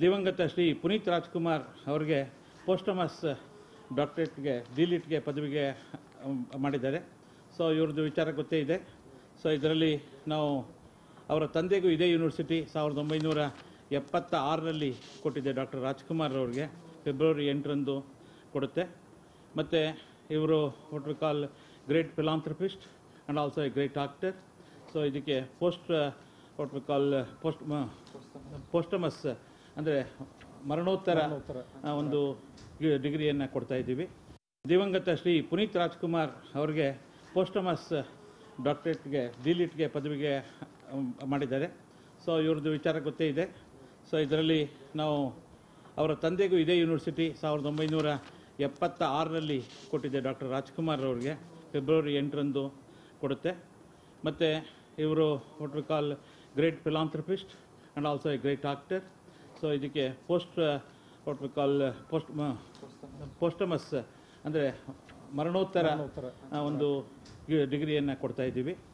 ದಿವಂಗತ ಶ್ರೀ ಪುನೀತ್ ರಾಜ್ಕುಮಾರ್ ಅವರಿಗೆ ಪೋಸ್ಟಮಸ್ ಡಾಕ್ಟರೇಟ್ಗೆ ಡಿಲಿಟ್ಗೆ ಪದವಿಗೆ ಅಮ್, ಮಾಡಿದ್ದಾರೆ ಸೊ ಇವ್ರದ್ದು ವಿಚಾರ ಗೊತ್ತೇ ಇದೆ ಸೊ ಇದರಲ್ಲಿ ನಾವು ಅವರ ತಂದೆಗೂ ಇದೇ ಯೂನಿವರ್ಸಿಟಿ ಸಾವಿರದ ಒಂಬೈನೂರ ಎಪ್ಪತ್ತ ಆರರಲ್ಲಿ ಕೊಟ್ಟಿದೆ ಡಾಕ್ಟರ್ ರಾಜ್ಕುಮಾರ್ ಅವ್ರಿಗೆ ಫೆಬ್ರವರಿ ಎಂಟರಂದು ಕೊಡುತ್ತೆ ಮತ್ತು ಇವರು what we call great philanthropist and also a great actor so ಇದಕ್ಕೆ post what we call post posthumous ಅಂದರೆ ಮರಣೋತ್ತರ ಆ, ಒಂದು ಡಿಗ್ರಿಯನ್ನು ಕೊಡ್ತಾ ಇದ್ದೀವಿ ದಿವಂಗತ ಶ್ರೀ ಪುನೀತ್ ರಾಜ್ಕುಮಾರ್ ಅವರಿಗೆ ಪೋಸ್ಟಮಸ್ ಡಾಕ್ಟರೇಟ್ಗೆ ಡಿಲಿಟ್ಗೆ ಪದವಿಗೆ ಅಮ್, ಮಾಡಿದ್ದಾರೆ ಸೊ ಇವ್ರದ್ದು ವಿಚಾರ ಗೊತ್ತೇ ಇದೆ ಸೊ ಇದರಲ್ಲಿ ನಾವು ಅವರ ತಂದೆಗೂ ಇದೇ ಯೂನಿವರ್ಸಿಟಿ ಸಾವಿರದ ಒಂಬೈನೂರ ಎಪ್ಪತ್ತ ಆರರಲ್ಲಿ ಕೊಟ್ಟಿದೆ ಡಾಕ್ಟರ್ ರಾಜ್ಕುಮಾರ್ ಅವ್ರಿಗೆ ಫೆಬ್ರವರಿ ಎಂಟರಂದು ಕೊಡುತ್ತೆ ಮತ್ತು ಇವರು what we call great philanthropist and also a great actor so ಇದಕ್ಕೆ post what we call post posthumous ಅಂದರೆ ಮರಣೋತ್ತರ ಆ, ಒಂದು ಡಿಗ್ರಿಯನ್ನು ಕೊಡ್ತಾ ಇದ್ದೀವಿ